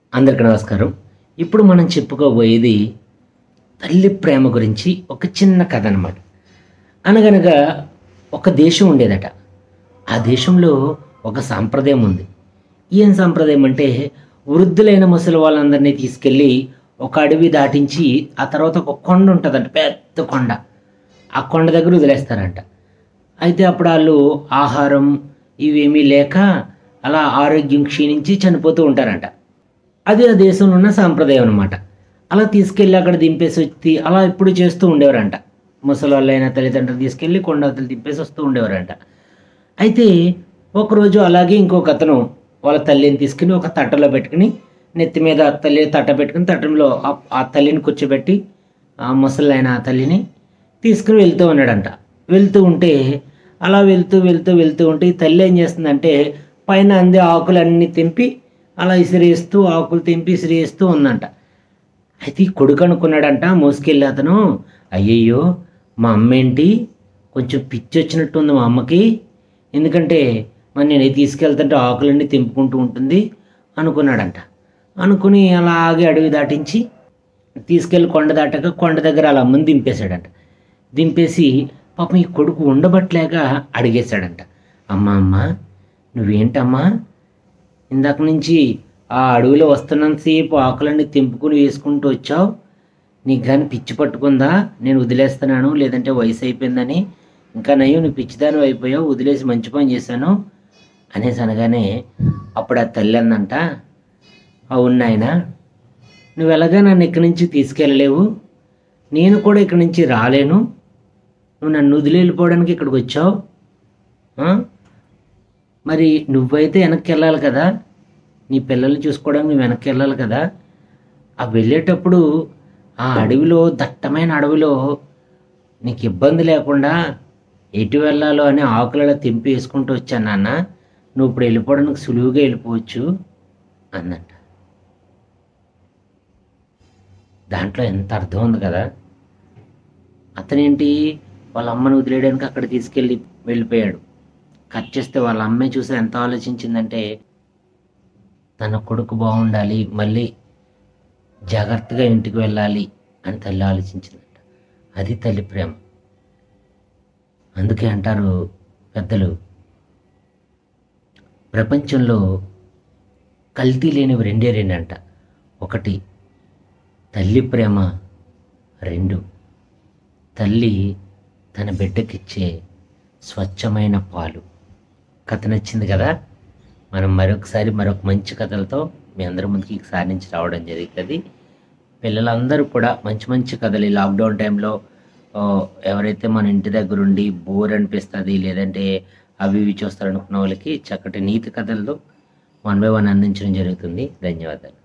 అందరికి నమస్కారం ఇప్పుడు మనం చెప్పుకోబోయేది తల్లి ప్రేమ గురించి ఒక చిన్న కథ అనమాట అనగనగా ఒక దేశం ఉండేదట ఆ దేశంలో ఒక సాంప్రదాయం ఉంది ఏం సాంప్రదాయం అంటే వృద్ధులైన ముసలి వాళ్ళందరినీ తీసుకెళ్ళి ఒక అడవి దాటించి ఆ తర్వాత ఒక కొండ ఉంటుందంట పెద్ద కొండ ఆ కొండ దగ్గర వదిలేస్తారంట అయితే అప్పుడు వాళ్ళు ఆహారం ఇవేమీ లేక అలా ఆరోగ్యం క్షీణించి చనిపోతూ ఉంటారంట అది ఆ దేశంలో ఉన్న సాంప్రదాయం అనమాట అలా తీసుకెళ్ళి అక్కడ దింపేసి వచ్చి అలా ఎప్పుడు చేస్తూ ఉండేవారంట ముసలి వాళ్ళైన తల్లిదండ్రులు తీసుకెళ్ళి కొండవతలు దింపేసి వస్తూ ఉండేవారంట అయితే ఒకరోజు అలాగే ఇంకొక అతను వాళ్ళ తల్లిని తీసుకుని ఒక తట్టలో పెట్టుకుని నెత్తి మీద ఆ తల్లి తట్ట పెట్టుకుని తట్టంలో ఆ- ఆ తల్లిని కూర్చోబెట్టి ఆ ముసలైన ఆ తల్లిని తీసుకుని వెళ్తూ ఉన్నాడంట వెళ్తూ ఉంటే అలా వెళ్తూ వెళ్తూ వెళ్తూ ఉంటే ఈ తల్లి ఏం చేస్తుందంటే పైన అందే ఆకులన్నీ తెంపి అలా ఇసిరేస్తూ ఆకులు తెంపి ఇసిరేస్తూ ఉందంట అయితే ఈ కొడుకు అనుకున్నాడంట మోసుకెళ్ళి అతను అయ్యయ్యో మా అమ్మ ఏంటి కొంచెం పిచ్చి వచ్చినట్టు ఉంది మా అమ్మకి ఎందుకంటే మరి నేను ఇది తీసుకెళ్తుంటే ఆకులన్నీ తెంపుకుంటూ ఉంటుంది అనుకున్నాడంట అనుకుని అలాగే అడవి దాటించి తీసుకెళ్ళి కొండ దాటాక కొండ దగ్గర అలా అమ్మని దింపేశాడంట దింపేసి పాపం ఈ కొడుకు ఉండబట్టలేక అడిగేశాడంట అమ్మ అమ్మ నువ్వేంటమ్మా ఇందాక నుంచి ఆ అడవిలో వస్తున్నంతసేపు ఆకులన్నీ తెంపుకుని వేసుకుంటూ వచ్చావు నీకు కానీ పిచ్చి పట్టుకుందా నేను వదిలేస్తున్నాను లేదంటే వయసు అయిపోయిందని ఇంకా నయ్యో నువ్వు పిచ్చిదాని అయిపోయావు వదిలేసి మంచి పని చేశాను అనేసి అనగానే అప్పుడు ఆ తల్లి అందంట అవును నాయన నువ్వు ఎలాగా నన్ను ఇక్కడి నుంచి తీసుకెళ్ళలేవు నేను కూడా ఇక్కడి నుంచి రాలేను నువ్వు నన్ను వదిలి వెళ్ళిపోవడానికి ఇక్కడికి వచ్చావు ఆ? మరి నువ్వైతే వెనక్కి వెళ్ళాలి కదా నీ పిల్లల్ని చూసుకోవడానికి నువ్వు వెనక్కి వెళ్ళాలి కదా ఆ వెళ్ళేటప్పుడు ఆ అడవిలో దట్టమైన అడవిలో నీకు ఇబ్బంది లేకుండా ఎటు వెళ్ళాలో అని ఆకులలో తెంపి వేసుకుంటూ వచ్చాను నాన్న నువ్వు ఇప్పుడు వెళ్ళిపోవడానికి సులువుగా వెళ్ళిపోవచ్చు అన్నట్ట దాంట్లో ఎంత అర్థం ఉంది కదా అతనేంటి వాళ్ళ అమ్మను వదిలేయడానికి అక్కడ తీసుకెళ్ళి వెళ్ళిపోయాడు కట్ చేస్తే వాళ్ళ అమ్మాయి చూసి ఎంత ఆలోచించిందంటే తన కొడుకు బాగుండాలి మళ్ళీ జాగ్రత్తగా ఇంటికి వెళ్ళాలి అని తల్లి ఆలోచించిందంట అది తల్లి ప్రేమ అందుకే అంటారు పెద్దలు ప్రపంచంలో కల్తీ లేనివి రెండే రెండు అంట ఒకటి తల్లి ప్రేమ రెండు తల్లి తన బిడ్డకిచ్చే స్వచ్ఛమైన పాలు కథ నచ్చింది కదా మనం మరొకసారి మరొక మంచి కథలతో మీ అందరి ముందుకి ఈసారి నుంచి రావడం జరుగుతుంది పిల్లలందరూ కూడా మంచి మంచి కథలు ఈ లాక్డౌన్ టైంలో ఆ, ఎవరైతే మన ఇంటి దగ్గర ఉండి బోర్ అనిపిస్తుంది లేదంటే అవి ఇవి చూస్తారనుకున్న వాళ్ళకి చక్కటి నీతి కథలతో వన్ బై వన్ అందించడం జరుగుతుంది ధన్యవాదాలు